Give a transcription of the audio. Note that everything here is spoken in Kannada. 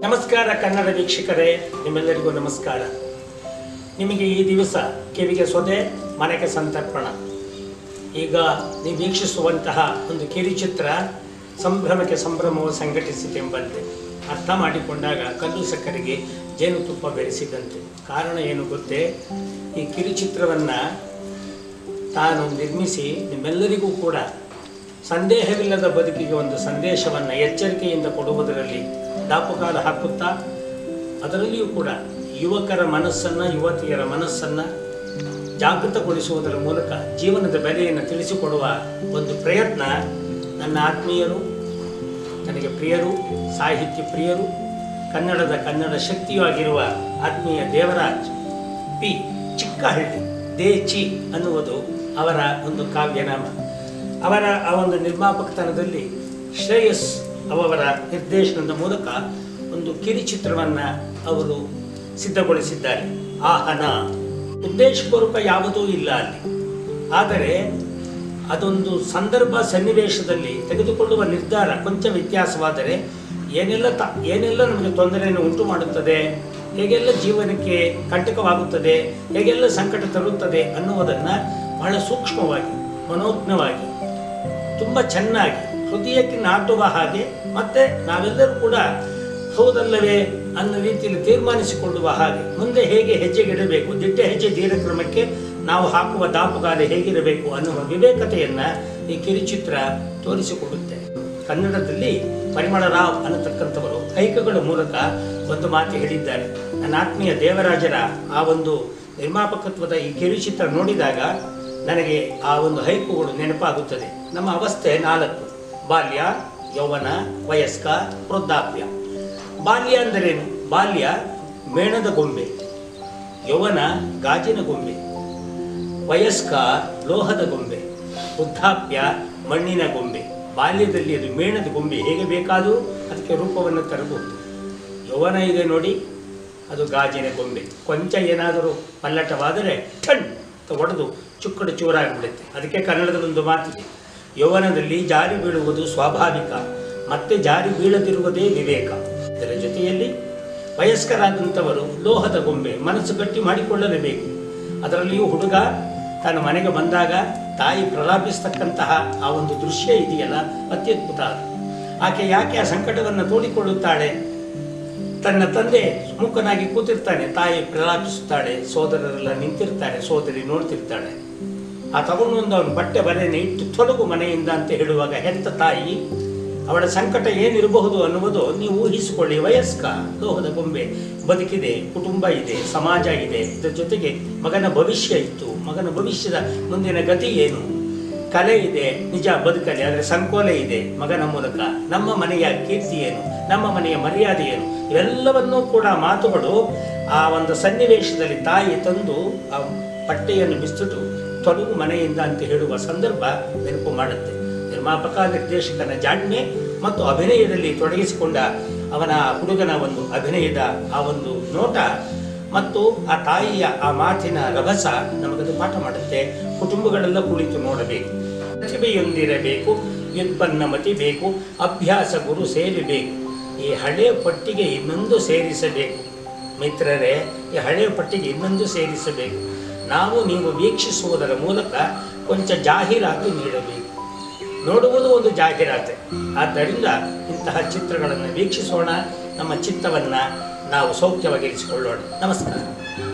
ನಮಸ್ಕಾರ ಕನ್ನಡ ವೀಕ್ಷಕರೇ ನಿಮ್ಮೆಲ್ಲರಿಗೂ ನಮಸ್ಕಾರ ನಿಮಗೆ ಈ ದಿವಸ ಕಿವಿಗೆ ಸೊದೆ ಮನೆಗೆ ಸಂತರ್ಪಣ ಈಗ ನೀವು ವೀಕ್ಷಿಸುವಂತಹ ಒಂದು ಕಿರುಚಿತ್ರ ಸಂಭ್ರಮಕ್ಕೆ ಸಂಭ್ರಮವು ಸಂಘಟಿಸಿತೆಂಬಂತೆ ಅರ್ಥ ಮಾಡಿಕೊಂಡಾಗ ಕಲ್ಲು ಸಕ್ಕರೆಗೆ ಜೇನುತುಪ್ಪ ಬೆರೆಸಿದಂತೆ ಕಾರಣ ಏನು ಗೊತ್ತೇ ಈ ಕಿರುಚಿತ್ರವನ್ನು ತಾನು ನಿರ್ಮಿಸಿ ನಿಮ್ಮೆಲ್ಲರಿಗೂ ಕೂಡ ಸಂದೇಹವಿಲ್ಲದ ಬದುಕಿಗೆ ಒಂದು ಸಂದೇಶವನ್ನು ಎಚ್ಚರಿಕೆಯಿಂದ ಕೊಡುವುದರಲ್ಲಿ ದಾಪುಗಾಲ ಹಾಕುತ್ತಾ ಅದರಲ್ಲಿಯೂ ಕೂಡ ಯುವಕರ ಮನಸ್ಸನ್ನು ಯುವತಿಯರ ಮನಸ್ಸನ್ನು ಜಾಗೃತಗೊಳಿಸುವುದರ ಮೂಲಕ ಜೀವನದ ಬೆಲೆಯನ್ನು ತಿಳಿಸಿಕೊಡುವ ಒಂದು ಪ್ರಯತ್ನ ನನ್ನ ಆತ್ಮೀಯರು ನನಗೆ ಪ್ರಿಯರು ಸಾಹಿತ್ಯ ಪ್ರಿಯರು ಕನ್ನಡದ ಕನ್ನಡ ಶಕ್ತಿಯೂ ಆಗಿರುವ ಆತ್ಮೀಯ ದೇವರಾಜ್ ಪಿ ಚಿಕ್ಕಹಳ್ಳಿ ದೇಚಿ ಅನ್ನುವುದು ಅವರ ಒಂದು ಕಾವ್ಯನಾಮ ಅವರ ಆ ಒಂದು ನಿರ್ಮಾಪಕತನದಲ್ಲಿ ಶ್ರೇಯಸ್ ಅವರ ನಿರ್ದೇಶನದ ಮೂಲಕ ಒಂದು ಕಿರುಚಿತ್ರವನ್ನು ಅವರು ಸಿದ್ಧಗೊಳಿಸಿದ್ದಾರೆ ಆಹನ ಉದ್ದೇಶಪೂರ್ವಕ ಯಾವುದೂ ಇಲ್ಲ ಅಲ್ಲಿ ಆದರೆ ಅದೊಂದು ಸಂದರ್ಭ ಸನ್ನಿವೇಶದಲ್ಲಿ ತೆಗೆದುಕೊಳ್ಳುವ ನಿರ್ಧಾರ ಕೊಂಚ ವ್ಯತ್ಯಾಸವಾದರೆ ಏನೆಲ್ಲ ತ ಏನೆಲ್ಲ ನಮಗೆ ತೊಂದರೆಯನ್ನು ಉಂಟು ಮಾಡುತ್ತದೆ ಹೇಗೆಲ್ಲ ಜೀವನಕ್ಕೆ ಕಂಟಕವಾಗುತ್ತದೆ ಹೇಗೆಲ್ಲ ಸಂಕಟ ತರುತ್ತದೆ ಅನ್ನುವುದನ್ನು ಬಹಳ ಸೂಕ್ಷ್ಮವಾಗಿ ಮನೋಜ್ಞವಾಗಿ ತುಂಬ ಚೆನ್ನಾಗಿ ಹೃದಯಕ್ಕೆ ನಾಟುವ ಹಾಗೆ ಮತ್ತೆ ನಾವೆಲ್ಲರೂ ಕೂಡ ಹೌದಲ್ಲವೇ ಅನ್ನೋ ರೀತಿಯಲ್ಲಿ ತೀರ್ಮಾನಿಸಿಕೊಳ್ಳುವ ಹಾಗೆ ಮುಂದೆ ಹೇಗೆ ಹೆಜ್ಜೆಗಿಡಬೇಕು ದಿಟ್ಟ ಹೆಜ್ಜೆ ದೀರ್ಘಕ್ರಮಕ್ಕೆ ನಾವು ಹಾಕುವ ದಾಪುಗಾಲ ಹೇಗಿರಬೇಕು ಅನ್ನುವ ವಿವೇಕತೆಯನ್ನು ಈ ಕಿರುಚಿತ್ರ ತೋರಿಸಿಕೊಡುತ್ತೆ ಕನ್ನಡದಲ್ಲಿ ಪರಿಮಳ ರಾವ್ ಅನ್ನತಕ್ಕಂಥವರು ಐಕಗಳ ಮೂಲಕ ಒಂದು ಮಾತು ಹೇಳಿದ್ದಾರೆ ನನ್ನ ಆತ್ಮೀಯ ದೇವರಾಜರ ಆ ಒಂದು ನಿರ್ಮಾಪಕತ್ವದ ಈ ಕಿರುಚಿತ್ರ ನೋಡಿದಾಗ ನನಗೆ ಆ ಒಂದು ಹೈಕುಗಳು ನೆನಪಾಗುತ್ತದೆ ನಮ್ಮ ಅವಸ್ಥೆ ನಾಲ್ಕು ಬಾಲ್ಯ ಯೌವನ ವಯಸ್ಕ ವೃದ್ಧಾಪ್ಯ ಬಾಲ್ಯ ಅಂದರೇನು ಬಾಲ್ಯ ಮೇಣದ ಗೊಂಬೆ ಯೌವನ ಗಾಜಿನ ಗೊಂಬೆ ವಯಸ್ಕ ಲೋಹದ ಗೊಂಬೆ ವೃದ್ಧಾಪ್ಯ ಮಣ್ಣಿನ ಗೊಂಬೆ ಬಾಲ್ಯದಲ್ಲಿ ಅದು ಮೇಣದ ಗೊಂಬೆ ಹೇಗೆ ಬೇಕಾದರೂ ಅದಕ್ಕೆ ರೂಪವನ್ನು ತರಬಹುದು ಯೌವನ ಇದೆ ನೋಡಿ ಅದು ಗಾಜಿನ ಗೊಂಬೆ ಕೊಂಚ ಏನಾದರೂ ಪಲ್ಲಟವಾದರೆ ಠಣ್ ಅಂತ ಒಡೆದು ಚುಕ್ಕಡು ಚೂರಾಗಿಬಿಡುತ್ತೆ ಅದಕ್ಕೆ ಕನ್ನಡದಲ್ಲಿ ಒಂದು ಮಾತಿದೆ ಯೌವನದಲ್ಲಿ ಜಾರಿ ಬೀಳುವುದು ಸ್ವಾಭಾವಿಕ ಮತ್ತೆ ಜಾರಿ ಬೀಳದಿರುವುದೇ ವಿವೇಕ ಇದರ ಜೊತೆಯಲ್ಲಿ ವಯಸ್ಕರಾದಂಥವರು ಲೋಹದ ಗೊಂಬೆ ಮನಸ್ಸು ಗಟ್ಟಿ ಮಾಡಿಕೊಳ್ಳಲೇಬೇಕು ಅದರಲ್ಲಿಯೂ ಹುಡುಗ ತನ್ನ ಮನೆಗೆ ಬಂದಾಗ ತಾಯಿ ಪ್ರಲಾಪಿಸ್ತಕ್ಕಂತಹ ಆ ಒಂದು ದೃಶ್ಯ ಇದೆಯಲ್ಲ ಅತ್ಯದ್ಭುತ ಅದು ಆಕೆ ಯಾಕೆ ಆ ಸಂಕಟವನ್ನು ತೋಡಿಕೊಳ್ಳುತ್ತಾಳೆ ತನ್ನ ತಂದೆ ಮೂಕನಾಗಿ ಕೂತಿರ್ತಾನೆ ತಾಯಿ ಪ್ರಲಾಪಿಸುತ್ತಾಳೆ ಸೋದರರೆಲ್ಲ ನಿಂತಿರ್ತಾರೆ ಸೋದರಿ ನೋಡ್ತಿರ್ತಾಳೆ ಆ ತಗೊಂಡು ಒಂದು ಅವನು ಬಟ್ಟೆ ಬರೆಯನ್ನು ಇಟ್ಟು ತೊಲಗು ಮನೆಯಿಂದ ಅಂತ ಹೇಳುವಾಗ ಹೆತ್ತ ತಾಯಿ ಅವಳ ಸಂಕಟ ಏನಿರಬಹುದು ಅನ್ನುವುದು ನೀವು ಊಹಿಸಿಕೊಳ್ಳಿ ವಯಸ್ಕ ಲೋಹದ ಗೊಂಬೆ ಬದುಕಿದೆ ಕುಟುಂಬ ಇದೆ ಸಮಾಜ ಇದೆ ಇದರ ಜೊತೆಗೆ ಮಗನ ಭವಿಷ್ಯ ಇತ್ತು ಮಗನ ಭವಿಷ್ಯದ ಮುಂದಿನ ಗತಿ ಏನು ಕಲೆ ಇದೆ ನಿಜ ಬದುಕಲಿ ಆದರೆ ಸಂಕೋಲೆ ಇದೆ ಮಗನ ಮೂಲಕ ನಮ್ಮ ಮನೆಯ ಕೀರ್ತಿ ಏನು ನಮ್ಮ ಮನೆಯ ಮರ್ಯಾದೆ ಏನು ಇವೆಲ್ಲವನ್ನೂ ಕೂಡ ಮಾತುಗಳು ಆ ಒಂದು ಸನ್ನಿವೇಶದಲ್ಲಿ ತಾಯಿ ತಂದು ಆ ಪಟ್ಟೆಯನ್ನು ಬಿಸಿಟ್ಟು ತೊಲಗು ಮನೆಯಿಂದ ಅಂತ ಹೇಳುವ ಸಂದರ್ಭ ನೆನಪು ಮಾಡುತ್ತೆ ನಿರ್ಮಾಪಕ ನಿರ್ದೇಶಕನ ಜಾಣ್ಮೆ ಮತ್ತು ಅಭಿನಯದಲ್ಲಿ ತೊಡಗಿಸಿಕೊಂಡ ಅವನ ಹುಡುಗನ ಒಂದು ಅಭಿನಯದ ಆ ಒಂದು ನೋಟ ಮತ್ತು ಆ ತಾಯಿಯ ಆ ಮಾತಿನ ರಭಸ ನಮಗದು ಪಾಠ ಮಾಡುತ್ತೆ ಕುಟುಂಬಗಳೆಲ್ಲ ಕುಳಿತು ನೋಡಬೇಕು ಪ್ರತಿಭೆಯೊಂದಿರಬೇಕು ವ್ಯುತ್ಪನ್ನ ಮತಿ ಬೇಕು ಅಭ್ಯಾಸ ಗುರು ಸೇರಬೇಕು ಈ ಹಳೆಯ ಪಟ್ಟಿಗೆ ಇನ್ನೊಂದು ಸೇರಿಸಬೇಕು ಮಿತ್ರರೇ ಈ ಹಳೆಯ ಪಟ್ಟಿಗೆ ಇನ್ನೊಂದು ಸೇರಿಸಬೇಕು ನಾವು ನೀವು ವೀಕ್ಷಿಸುವುದರ ಮೂಲಕ ಕೊಂಚ ಜಾಹೀರಾತು ನೀಡಬೇಕು ನೋಡುವುದು ಒಂದು ಜಾಹೀರಾತೆ ಆದ್ದರಿಂದ ಇಂತಹ ಚಿತ್ರಗಳನ್ನು ವೀಕ್ಷಿಸೋಣ ನಮ್ಮ ಚಿತ್ತವನ್ನು ನಾವು ಸೌಖ್ಯವಾಗಿರಿಸಿಕೊಳ್ಳೋಣ ನಮಸ್ಕಾರ